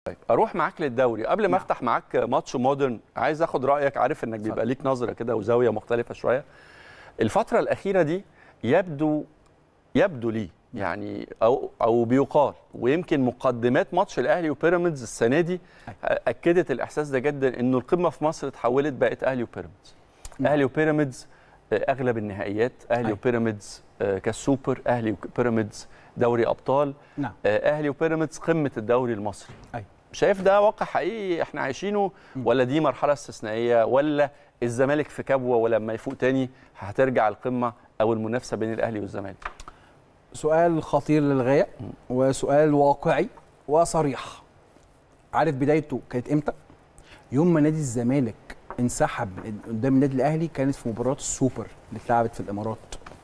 طيب اروح معاك للدوري قبل ما نعم. افتح معاك ماتش مودرن عايز اخد رايك عارف انك بيبقى اتفضل. ليك نظره كده وزاويه مختلفه شويه الفتره الاخيره دي يبدو يبدو لي يعني او او بيقال ويمكن مقدمات ماتش الاهلي وبيراميدز السنه دي اكدت الاحساس ده جدا انه القمه في مصر اتحولت بقت اهلي وبيراميدز نعم. اهلي وبيراميدز آه، اغلب النهائيات اهلي أيوة. وبيراميدز آه، كالسوبر اهلي وبيراميدز دوري ابطال نعم آه، اهلي وبيراميدز قمه الدوري المصري أيوة. شايف ده واقع حقيقي احنا عايشينه ولا دي مرحله استثنائيه ولا الزمالك في كبوه ولما يفوق تاني هترجع القمه او المنافسه بين الاهلي والزمالك سؤال خطير للغايه وسؤال واقعي وصريح عارف بدايته كانت امتى يوم ما نادي الزمالك انسحب من قدام النادي الاهلي كانت في مباراه السوبر اللي اتلعبت في الامارات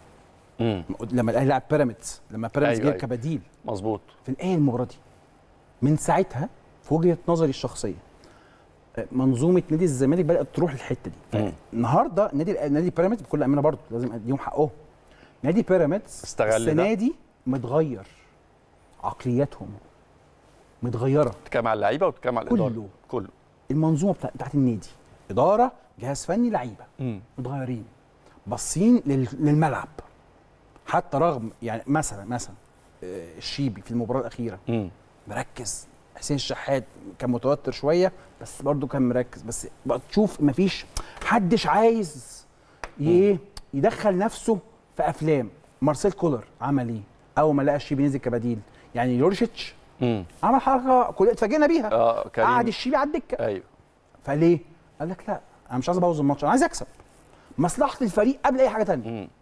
امم لما الاهلي لعب بيراميدز لما بيراميدز أيوة، جه أيوة. كبديل مظبوط في الايه المباراه دي من ساعتها في وجهه نظري الشخصيه آه، منظومه نادي الزمالك بدات تروح للحته دي مم. النهارده نادي نادي بيراميدز بكل امانه برضه لازم اديهم حقهم نادي بيراميدز استغل ده. السنه دي متغير عقلياتهم متغيره بتتكلم على اللعيبه وبتتكلم على الاداره كله. كله المنظومه بتاع- بتاعت النادي اداره جهاز فني لعيبه امم متغيرين باصين لل- للملعب حتى رغم يعني مثلا مثلا آه، الشيبي في المباراه الاخيره امم مركز حسين الشحات كان متوتر شويه بس برضه كان مركز بس بقى تشوف مفيش حدش عايز ي- ايه يدخل نفسه في افلام مارسيل كولر عمل ايه اول ما لقى الشيبي نزل كبديل يعني يورشيتش امم عمل حركه كلنا اتفاجئنا بيها اه كريم قعد الشيبي على الدكه ايوه فليه قال لك لا انا مش عايز ابوظ الماتش انا عايز اكسب مصلحه الفريق قبل اي حاجه تانية امم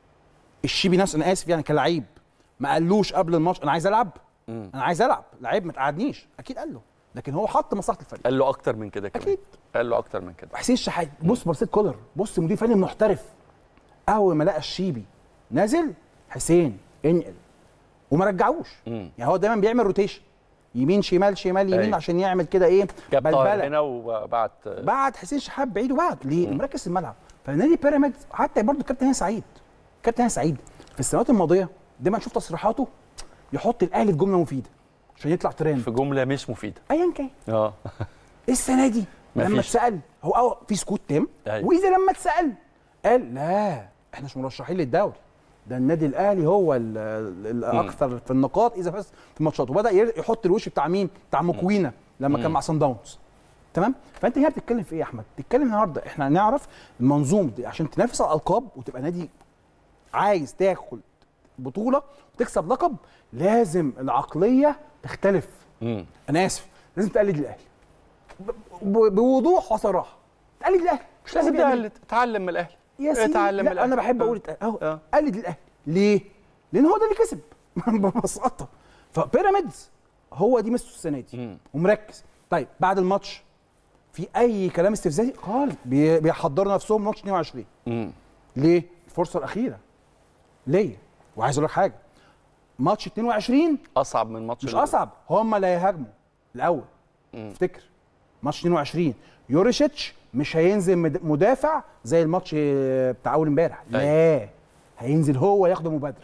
الشيبي نفسه انا اسف يعني كلاعب ما قالوش قبل الماتش انا عايز العب مم. انا عايز العب لعيب ما تقعدنيش اكيد قال له لكن هو حط مصلحه الفريق قال له اكتر من كده كمان اكيد قال له اكتر من كده وحسين الشحات بص مارسيل كولر بص مدير فني محترف اول ما لقى الشيبي نازل حسين انقل وما رجعوش مم. يعني هو دايما بيعمل روتيشن يمين شمال شمال يمين أيوة. عشان يعمل كده ايه جاب طاهر بلبله هنا وبعت بعد حسين شحات بعيد وبعد ليه؟ مركز في الملعب فنادي بيراميدز حتى برضه الكابتن هاني سعيد الكابتن هاني سعيد في السنوات الماضيه دايما نشوف تصريحاته يحط الاهلي في جمله مفيده عشان يطلع ترند في جمله مش مفيده ايا كان اه السنه دي لما مفيش. اتسال هو أو في سكوت تام أيوة. واذا لما اتسال قال لا احنا مش مرشحين للدوري ده النادي الاهلي هو ال- ال- الاكثر في النقاط اذا فاز في الماتشات وبدا ير- يحط الوش بتاع مين بتاع مكوينه لما كان مع سان داونز تمام فانت هنا بتتكلم في ايه يا احمد بتتكلم النهارده احنا نعرف المنظومه دي عشان تنافس على الالقاب وتبقى نادي عايز تاخد بطوله وتكسب لقب لازم العقليه تختلف امم انا اسف لازم تقلد الاهلي ب- ب- بوضوح وصراحه تقلد الاهلي مش لازم لازم يعمل تقلد اتعلم من الاهلي يا سيدي اتعلم من لا الأهلي. انا بحب آه. اقول ات- اهو آه. قلد الاهلي ليه؟ لان هو ده اللي كسب ببساطه فبيراميدز هو دي ميزته السنه دي مم. ومركز طيب بعد الماتش في اي كلام استفزازي خالص بي- بيحضروا نفسهم ماتش 22 امم ليه؟ الفرصه الاخيره ليه؟ وعايز اقول لك حاجه ماتش 22 اصعب من ماتش مش الأول. اصعب هم اللي هيهاجموا الاول مم. افتكر ماتش 22 يوريشيتش مش هينزل مد- مدافع زي الماتش آه، بتاع اول امبارح لا هينزل هو ياخد المبادره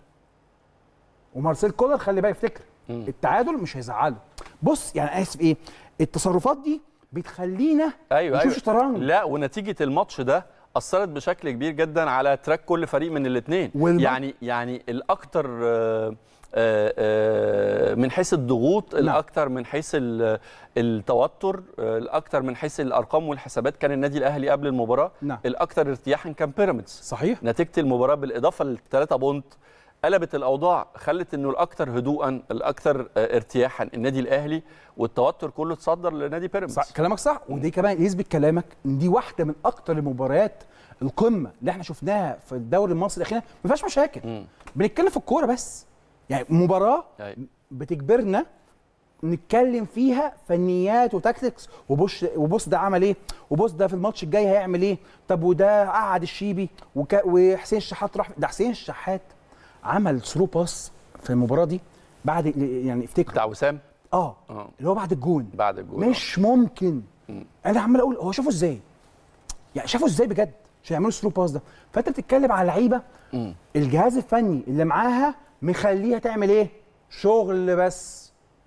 ومارسيل كولر خلي بالك افتكر مم. التعادل مش هيزعله بص يعني اسف ايه التصرفات دي بتخلينا ايوه نشوف ايوه شطرنج لا ونتيجه الماتش ده اثرت بشكل كبير جدا على تراك كل فريق من الاثنين والم- يعني يعني الاكثر آه، آه، آه، من حيث الضغوط الاكثر من حيث ال- التوتر آه، الاكثر من حيث الارقام والحسابات كان النادي الاهلي قبل المباراه نعم. الاكثر ارتياحا كان بيراميدز صحيح نتيجه المباراه بالاضافه للثلاثه بونت قلبت الاوضاع خلت انه الاكثر هدوءا الاكثر آه، ارتياحا النادي الاهلي والتوتر كله اتصدر لنادي بيراميدز صح كلامك صح ودي كمان يثبت كلامك ان دي واحده من اكتر المباريات القمه اللي احنا شفناها في الدوري المصري الاخير ما فيهاش مشاكل مم. بنتكلم في الكوره بس يعني مباراه أيوة. بتجبرنا نتكلم فيها فنيات وتاكتكس وبص وبص ده عمل ايه وبص ده في الماتش الجاي هيعمل ايه طب وده قعد الشيبي وك... وحسين الشحات راح ده حسين الشحات عمل ثرو باس في المباراه دي بعد يعني افتكر بتاع وسام اه اه اللي هو بعد الجون بعد الجول مش ممكن انا عمال اقول هو شافه ازاي يعني شافه ازاي بجد عشان يعملوا ثرو باس ده فانت بتتكلم على لعيبه الجهاز الفني اللي معاها مخليها تعمل ايه شغل بس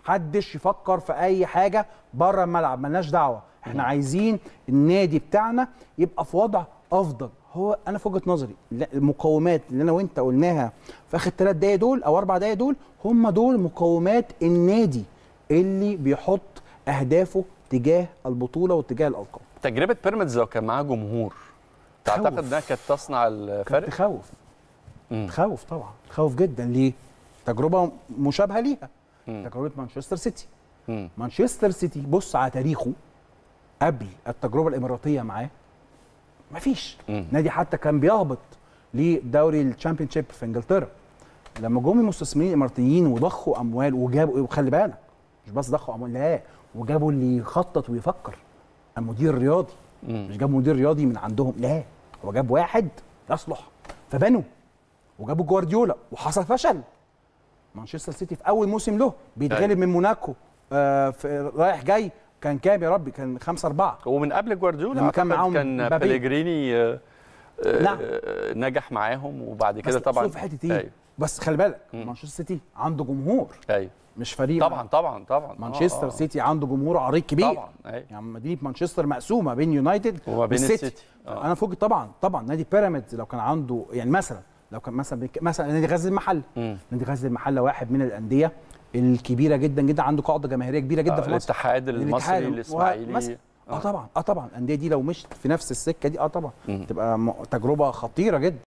محدش يفكر في اي حاجه بره الملعب ملناش دعوه احنا عايزين النادي بتاعنا يبقى في وضع افضل هو انا في وجهه نظري لا، المقومات اللي انا وانت قلناها في اخر ثلاث دقايق دول او اربع دقايق دول هم دول مقومات النادي اللي بيحط اهدافه تجاه البطوله واتجاه الالقاب تجربه بيراميدز لو كان معاه جمهور تعتقد تخوف. انها كانت تصنع كانت الفرق؟ تخوف مم. تخوف طبعا تخوف جدا ليه تجربه مشابهه ليها مم. تجربه مانشستر سيتي مم. مانشستر سيتي بص على تاريخه قبل التجربه الاماراتيه معاه مفيش مم. نادي حتى كان بيهبط لدوري الشامبيونشيب في انجلترا لما جم المستثمرين الاماراتيين وضخوا اموال وجابوا وخلي بالك مش بس ضخوا اموال لا وجابوا اللي يخطط ويفكر المدير الرياضي مم. مش جابوا مدير رياضي من عندهم لا هو جاب واحد يصلح فبنوا وجابوا جوارديولا وحصل فشل مانشستر سيتي في اول موسم له بيتغلب من موناكو آه في رايح جاي كان كام يا ربي كان 5 4 ومن قبل جوارديولا لما كان أعتقد معاهم كان مبابي. بليجريني آه، آه، نعم. آه، نجح معاهم وبعد كده بس طبعا أقصد في حته ايه ايوه بس خلي بالك مم. مانشستر سيتي عنده جمهور ايوه مش فريق طبعا طبعا طبعا آه، مانشستر آه. سيتي عنده جمهور عريق كبير طبعا ايوه يعني مدينه مانشستر مقسومه بين يونايتد وما بين والسيتي. السيتي آه. انا فوق طبعا طبعا نادي بيراميدز لو كان عنده يعني مثلا لو كان مثلا بك- مثلا نادي غزل المحله مم. نادي غزل المحله واحد من الانديه الكبيره جدا جدا عنده قاعده جماهيريه كبيره جدا آه، في مصر الاتحاد المصري الاتحاد الاسماعيلي ومثلا- اه طبعا اه طبعا الانديه دي لو مشت في نفس السكه دي اه طبعا مم. تبقى م- تجربه خطيره جدا